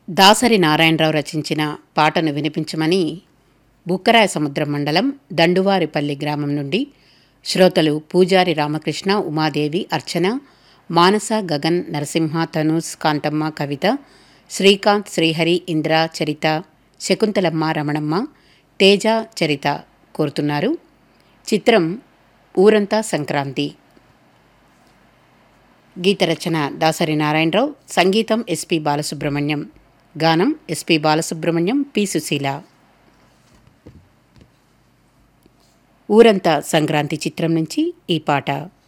దాసరి నారాయణరావు రచించిన పాటను వినిపించమని బుక్కరాయ సముద్రం మండలం దండువారిపల్లి గ్రామం నుండి శ్రోతలు పూజారి రామకృష్ణ ఉమాదేవి అర్చన మానస గగన్ నరసింహ తనూస్ కాంతమ్మ కవిత శ్రీకాంత్ శ్రీహరి ఇంద్ర చరిత శకుంతలమ్మ రమణమ్మ తేజ చరిత కోరుతున్నారు చిత్రం ఊరంతా సంక్రాంతి గీత రచన దాసరి నారాయణరావు సంగీతం ఎస్పి బాలసుబ్రహ్మణ్యం గానం ఎస్పి బాలసుబ్రహ్మణ్యం పి సుశీల ఊరంతా సంక్రాంతి చిత్రం నుంచి ఈ పాట